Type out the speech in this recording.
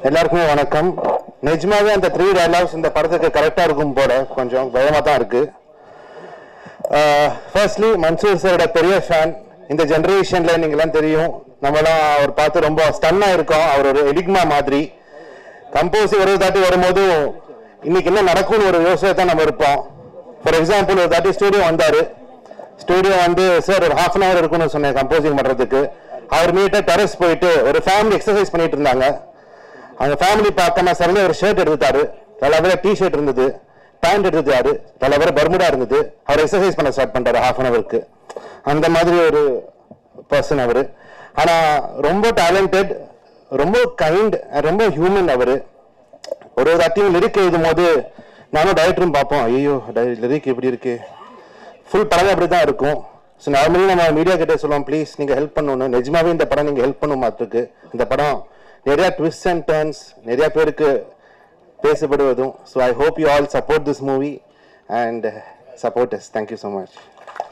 எல்லாருக்குமே வணக்கம் நிஜமாவே அந்த த்ரீ டயலாக்ஸ் இந்த படத்துக்கு கரெக்டாக இருக்கும் போல கொஞ்சம் பயமாக தான் இருக்கு ஃபர்ஸ்ட்லி மன்சூர் சாரோட பெரிய ஃபேன் இந்த ஜென்ரேஷனில் நீங்களாம் தெரியும் நம்மளாம் அவர் பார்த்து ரொம்ப ஸ்டன்னாக இருக்கோம் அவர் ஒரு எடிக்மா மாதிரி கம்போஸ் ஒரு தாட்டி வரும்போது இன்னைக்கு என்ன நடக்கும்னு ஒரு யோசனை தான் நம்ம இருப்போம் ஃபார் எக்ஸாம்பிள் ஒரு தாட்டி ஸ்டூடியோ வந்தார் ஸ்டூடியோ வந்து சார் ஒரு ஹாஃப் அன் ஹவர் இருக்கும்னு சொன்னேன் கம்போசிங் பண்ணுறதுக்கு அவர் மீட்ட டெரஸ் போயிட்டு ஒரு ஃபேமிலி எக்ஸசைஸ் பண்ணிட்டு இருந்தாங்க அவங்க ஃபேமிலி பார்க்காம சரளே ஒரு ஷர்ட் எடுத்துட்டாரு நல்ல வேற டி ஷர்ட் இருந்தது பேண்ட் எடுத்துட்டாரு நல்ல வேற பர்முடா இருந்தது அவர் எக்ஸசைஸ் பண்ண ஸ்டார்ட் பண்றாரு ஹாஃப் அன் ஹவருக்கு அந்த மாதிரி ஒரு பர்சன் அவரு ஆனா ரொம்ப டேலண்டட் ரொம்ப கைண்ட் ரொம்ப ஹியூமன் அவரு ஒரு ஒரு அட்டியும் லிரிக் எழுதும் போது நானும் டைரக்டரும் பார்ப்போம் ஐயோ லிரிக் எப்படி இருக்கு ஃபுல் படம் அப்படி தான் இருக்கும் ஸோ நார்மலி நம்ம மீடியா கிட்ட சொல்லுவோம் ப்ளீஸ் நீங்கள் ஹெல்ப் பண்ணணும் நிஜமாவே இந்த படம் நீங்கள் ஹெல்ப் பண்ணும் மாத்துக்கு இந்த படம் நிறைய ட்விஸ்ட் அண்ட் டர்ன்ஸ் நிறைய பேருக்கு பேசப்படுவதும் so I hope you all support this movie and support us thank you so much